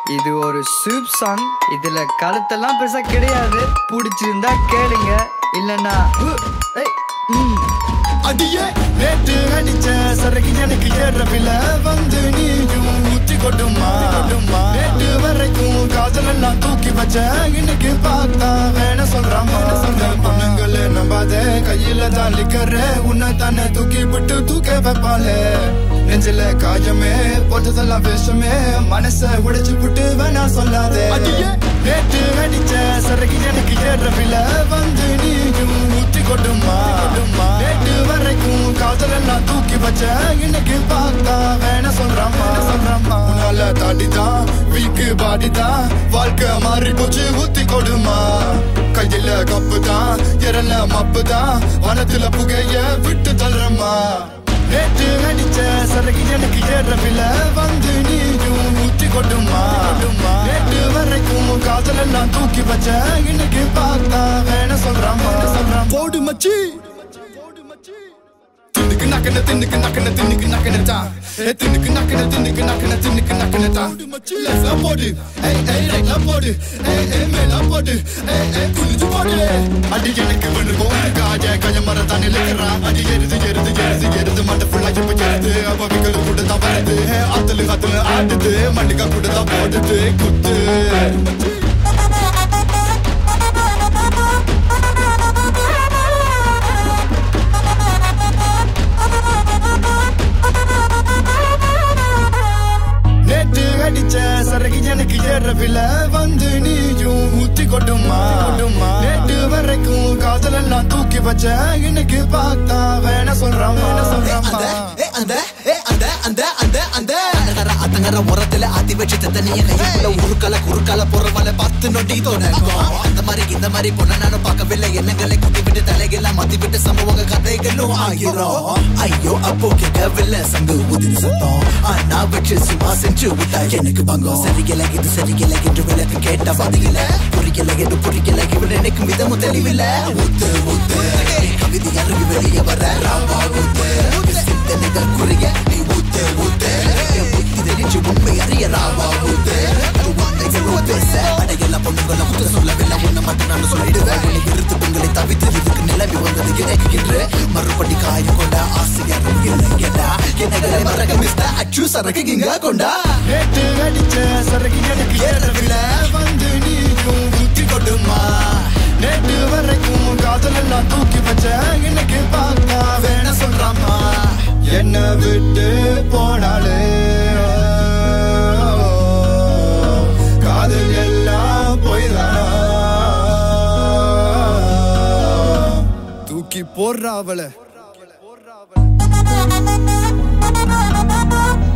இது ஒரு soup song இதுல கழுத்தெல்லாம் பெருசா கிடையாது பிடிச்சிருந்தா கேளுங்க இல்லனா அடியே நேற்று அடிச்ச சரக்கு எனக்கு ஏறவில வந்து நீயும் ஊத்தி கொட்டுமா நேற்று வரைக்கும் காதல் எல்லாம் தூக்கி வச்ச இன்னைக்கு பார்த்தா வேண சொல்றாமா பொண்ணுங்கள நம்பாத கையில தான் லிக்கற உன்னை தானே தூக்கி விட்டு தூக்க வைப்பாளே நெஞ்சில காயமே போட்டதெல்லாம் விஷமே மனச உடைச்சு விட்டு வேணா சொல்லாதே நேற்று அடிச்ச சரக்கு எனக்கு ஏறவில வந்து நீயும் ஊத்தி கொட்டுமா நேற்று வரைக்கும் காதல் எல்லாம் தூக்கி வச்ச இன்னைக்கு பார்த்தா வேணா சொல்றாமா சொல்றாமா உன்னால தாடிதான் வீக்கு பாடிதான் வாழ்க்கை மாறி போச்சு ஊத்தி கொடுமா கையில கப்பு தான் எரல மப்பு தான் வனத்துல புகைய விட்டு தள்ளுறமா நேற்று அடிச்ச சரக்கு எனக்கு ஏறவில வந்து நீயும் ஊத்தி கொட்டுமா நேற்று வரைக்கும் காதல் எல்லாம் தூக்கி வச்ச இன்னைக்கு பார்த்தா வேணா சொல்றாமா சொல்றாமா போடு மச்சி தின்னுக்கு நக்கன தின்னுக்கு நக்கன தின்னுக்கு நக்கன தான் ஏ தின்னுக்கு நக்கன தின்னுக்கு நக்கன தின்னுக்கு நக்கன தான் லெஃப்ட்ல போடு ஏய் ஏய் ரைட்ல போடு ஏய் ஏய் மேல போடு ஏய் ஏய் குளிச்சு போடு அடி எனக்கு பண்ணு போன காஜ கய மர தானே லக்கறா அடி எருது எருது எருது எருது மண்ட ஃபுல்லா இப்ப எருது அப்ப விக்கல் கூட தான் வருது ஆத்துல ஆத்துல ஆடுது மண்ணுக்கா கூட தான் போடுது குத்து நேற்று அடிச்ச சரக்கு எனக்கு ஏறவில வந்து நீயும் ஊத்தி கொட்டுமா நேற்று வரைக்கும் காதல் எல்லாம் தூக்கி வச்ச இன்னைக்கு பார்த்தா வேணா சொல்றான் வேணா சொல்றான் ஏ அந்த ஏ அந்த அந்த அந்த அந்த அந்தகர அத்தங்கர உரத்துல ஆத்தி வச்சு தண்ணிய கைக்குள்ள உருக்கல குறுக்கால பொறவல பத்து நொட்டி தொடங்கும் அந்த மாதிரி இந்த மாதிரி பொண்ண நானும் பார்க்கவில்லை எண்ணங்களை குட்டி விட்டு தலைகெல்லாம் மாத்தி விட்டு சம்பவங்க கதைகளும் ஆயிரும் ஐயோ அப்போ கேட்கவில்லை சங்கு உதிரி சத்தம் ஆனா வச்சு சும்மா செஞ்சு விட்டா எனக்கு பங்கம் சரியில்லை இது சரியில்லை என்று விளக்கு கேட்ட பதில புரியல என்று புரியல இவன் நினைக்கும் விதமும் தெளிவில்லை ஊத்து ஊத்து கவிதை அருவி வெளியே வர ராவா ஊத்து சிந்தனைகள் குறைய நீ ஊத்து ஊத்து என் புத்தி தெளிச்சு உண்மை அறிய ராவா ஊத்து அது வார்த்தைகள் ஊத்து அடையெல்லாம் பொண்ணுங்கள குத்த சொல்லவில்லை ஒண்ணு மட்டும் நான் சொல்லிடுவேன் உன்னை இருத்து பெண்களை தவித்து இதுக்கு நிலைமை வந்தது எனக்கு மறுபடி காயம் கொண்ட ஆசையாரும் இல்லை கேட்டா என்னை மறக்க மிஸ்டர் அச்சு சரக்கு இங்க கொண்டா நேற்று அடிச்ச சரக்கு எனக்கு ஏறவில்லை வந்து நீயும் ஊத்தி கொட்டுமா நேற்று வரைக்கும் காதல் எல்லாம் தூக்கி வச்ச இன்னைக்கு பார்த்தா வேணா சொல்றாமா என்ன விட்டு போனாலே காதல் எல்லாம் போய்தானா தூக்கி போடுறா அவளை Thank you.